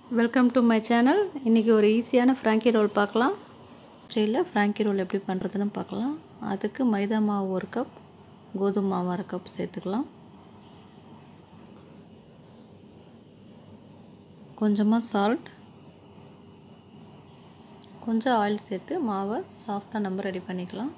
welcome to my channel இன்றைக்கி ஒரு ஈஸியான ஃப்ராங்கி ரோல் பார்க்கலாம் ஸ்டைலில் ஃப்ராங்கி ரோல் எப்படி பண்ணுறதுன்னு பார்க்கலாம் அதுக்கு மைதா மாவு ஒரு கப் கோதுமை மாவு அரை கப் சேர்த்துக்கலாம் கொஞ்சமாக சால்ட் கொஞ்சம் ஆயில் சேர்த்து மாவை சாஃப்டாக நம்ம ரெடி பண்ணிக்கலாம்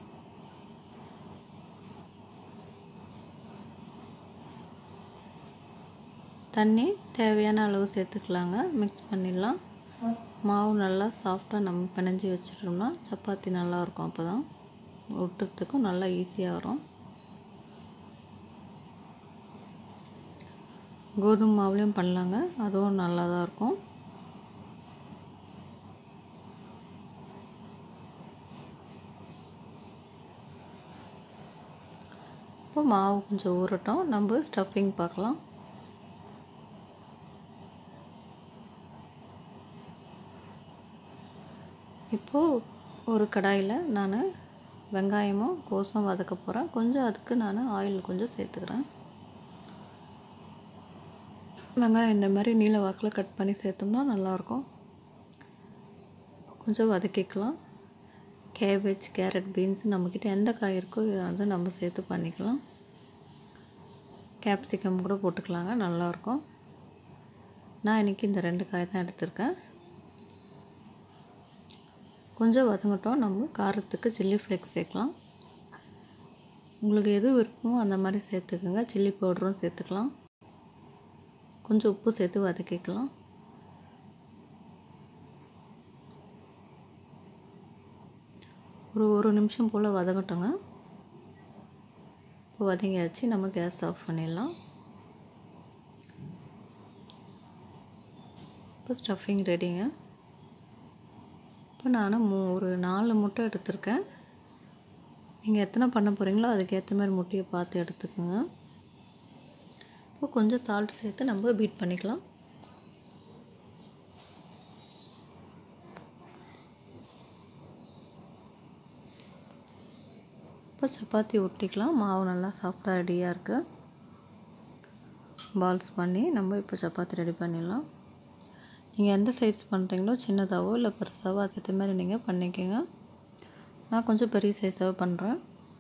தண்ணி தேவையான அளவு சேர்த்துக்கலாங்க மிக்ஸ் பண்ணிடலாம் மாவு நல்லா சாஃப்டாக நம்ம பிணைஞ்சி வச்சிட்டோம்னா சப்பாத்தி நல்லாயிருக்கும் அப்போ தான் ஒட்டுறதுக்கும் நல்லா ஈஸியாக வரும் கோதுமை மாவுலேயும் பண்ணலாங்க அதுவும் நல்லா தான் இருக்கும் இப்போ மாவு கொஞ்சம் ஊறட்டும் நம்ம ஸ்டஃபிங் பார்க்கலாம் இப்போது ஒரு கடாயில் நான் வெங்காயமும் கோஸும் வதக்க போகிறேன் கொஞ்சம் அதுக்கு நான் ஆயில் கொஞ்சம் சேர்த்துக்கிறேன் வெங்காயம் இந்த மாதிரி நீல வாக்கில் கட் பண்ணி சேர்த்தோம்னா நல்லாயிருக்கும் கொஞ்சம் வதக்கிக்கலாம் கேபேஜ் கேரட் பீன்ஸ் நம்மக்கிட்ட எந்த காய் இருக்கோ அதை நம்ம சேர்த்து பண்ணிக்கலாம் கேப்சிகம் கூட போட்டுக்கலாங்க நல்லாயிருக்கும் நான் இன்றைக்கி இந்த ரெண்டு காய் தான் எடுத்திருக்கேன் கொஞ்சம் வதங்கட்டும் நம்ம காரத்துக்கு சில்லி ஃப்ளேக்ஸ் சேர்க்கலாம் உங்களுக்கு எது விருப்பமோ அந்த மாதிரி சேர்த்துக்கோங்க சில்லி பவுடரும் சேர்த்துக்கலாம் கொஞ்சம் உப்பு சேர்த்து வதக்கிக்கலாம் ஒரு ஒரு நிமிஷம் போல் வதங்கட்டோங்க இப்போ வதங்கியாச்சு நம்ம கேஸ் ஆஃப் பண்ணிடலாம் இப்போ ஸ்டஃபிங் ரெடிங்க இப்போ நான் மூ ஒரு நாலு முட்டை எடுத்திருக்கேன் நீங்கள் எத்தனை பண்ண போகிறீங்களோ அதுக்கேற்ற மாதிரி முட்டையை பார்த்து எடுத்துக்கோங்க இப்போ கொஞ்சம் சால்ட் சேர்த்து நம்ம பீட் பண்ணிக்கலாம் இப்போ சப்பாத்தி ஒட்டிக்கலாம் மாவு நல்லா சாஃப்டாக ரெடியாக இருக்குது பால்ஸ் பண்ணி நம்ம இப்போ சப்பாத்தி ரெடி பண்ணிடலாம் நீங்கள் எந்த சைஸ் பண்ணுறீங்களோ சின்னதாகவோ இல்லை பெருசாவோ அதுக்கேற்ற மாதிரி நீங்கள் பண்ணிக்கோங்க நான் கொஞ்சம் பெரிய சைஸாகவே பண்ணுறேன்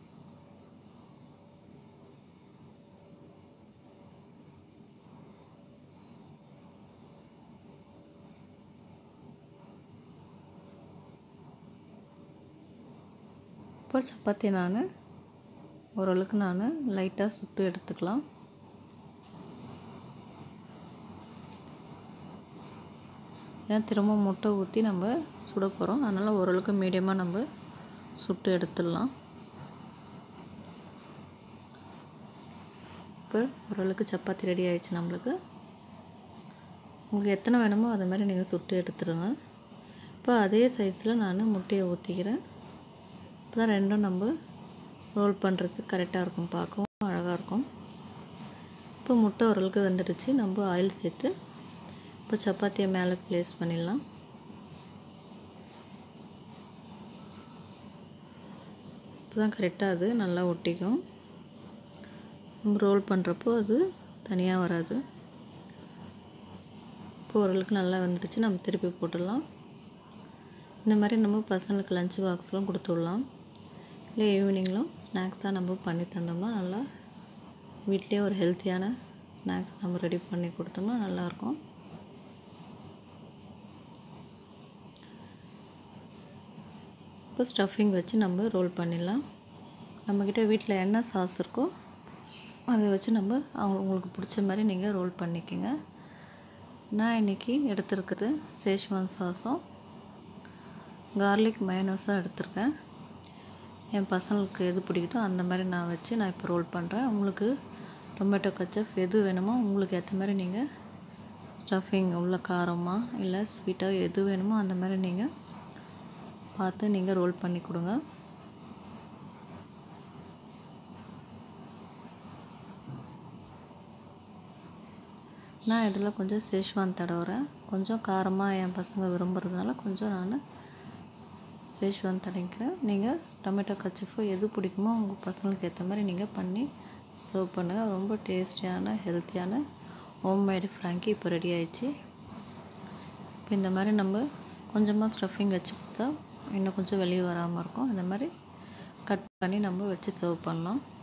இப்போ சப்பாத்தி நான் ஓரளவுக்கு நான் லைட்டாக சுட்டு எடுத்துக்கலாம் ஏன் திரும்ப முட்டை ஊற்றி நம்ம சுட போகிறோம் அதனால் ஓரளவுக்கு மீடியமாக நம்ம சுட்டு எடுத்துடலாம் இப்போ ஓரளவுக்கு சப்பாத்தி ரெடி ஆயிடுச்சு நம்மளுக்கு உங்களுக்கு எத்தனை வேணுமோ அது மாதிரி நீங்கள் சுட்டு எடுத்துருங்க இப்போ அதே சைஸில் நான் முட்டையை ஊற்றிக்கிறேன் இப்போ தான் ரெண்டும் நம்ம ரோல் பண்ணுறதுக்கு கரெக்டாக இருக்கும் பார்க்கவும் அழகாக இருக்கும் இப்போ முட்டை ஓரளவுக்கு வெந்துடுச்சு நம்ம ஆயில் சேர்த்து இப்போ சப்பாத்தியை மேலே ப்ளேஸ் பண்ணிடலாம் இப்போ தான் கரெக்டாக அது நல்லா ஒட்டிக்கும் நம்ம ரோல் பண்ணுறப்போ அது தனியாக வராது இப்போ ஓரளவுக்கு நல்லா வந்துடுச்சு நம்ம திருப்பி போட்டுடலாம் இந்த மாதிரி நம்ம பசங்களுக்கு லஞ்ச் பாக்ஸ்லாம் கொடுத்து விடலாம் இல்லை ஈவினிங்லும் ஸ்நாக்ஸாக நம்ம பண்ணி தந்தோம்னா நல்லா வீட்லேயே ஒரு ஹெல்த்தியான ஸ்நாக்ஸ் நம்ம ரெடி பண்ணி கொடுத்தோம்னா நல்லாயிருக்கும் இப்போ ஸ்டஃபிங் வச்சு நம்ம ரோல் பண்ணிடலாம் நம்மக்கிட்ட வீட்டில் என்ன சாஸ் இருக்கோ அதை வச்சு நம்ம அவங்க உங்களுக்கு பிடிச்ச மாதிரி நீங்கள் ரோல் பண்ணிக்கோங்க நான் இன்றைக்கி எடுத்துருக்குது சேஷ்வான் சாஸும் கார்லிக் மயனோஸும் எடுத்திருக்கேன் என் பசங்களுக்கு எது பிடிக்குதோ அந்த மாதிரி நான் வச்சு நான் இப்போ ரோல் பண்ணுறேன் உங்களுக்கு டொமேட்டோ கச்சப் எது வேணுமோ உங்களுக்கு ஏற்ற மாதிரி நீங்கள் ஸ்டஃபிங் உள்ள காரமாக இல்லை ஸ்வீட்டாக எது வேணுமோ அந்த மாதிரி நீங்கள் பார்த்து நீங்கள் ரோல் பண்ணி கொடுங்க நான் இதில் கொஞ்சம் சேஷ்வான் தடவுறேன் கொஞ்சம் காரமாக என் பசங்க விரும்புகிறதுனால கொஞ்சம் நான் சேஷ்வான் தடவிக்கிறேன் நீங்கள் டொமேட்டோ கச்சஃபோ எது பிடிக்குமோ உங்கள் பசங்களுக்கு ஏற்ற மாதிரி நீங்கள் பண்ணி சர்வ் பண்ணுங்கள் ரொம்ப டேஸ்டியான ஹெல்த்தியான ஹோம்மேடு ஃப்ராங்கி இப்போ ரெடி ஆயிடுச்சு இப்போ இந்த மாதிரி நம்ம கொஞ்சமாக ஸ்டஃபிங் வச்சு கொடுத்தா இன்னும் கொஞ்சம் வெளியே வராமல் இருக்கும் இந்த மாதிரி கட் பண்ணி நம்ம வச்சு சர்வ் பண்ணலாம்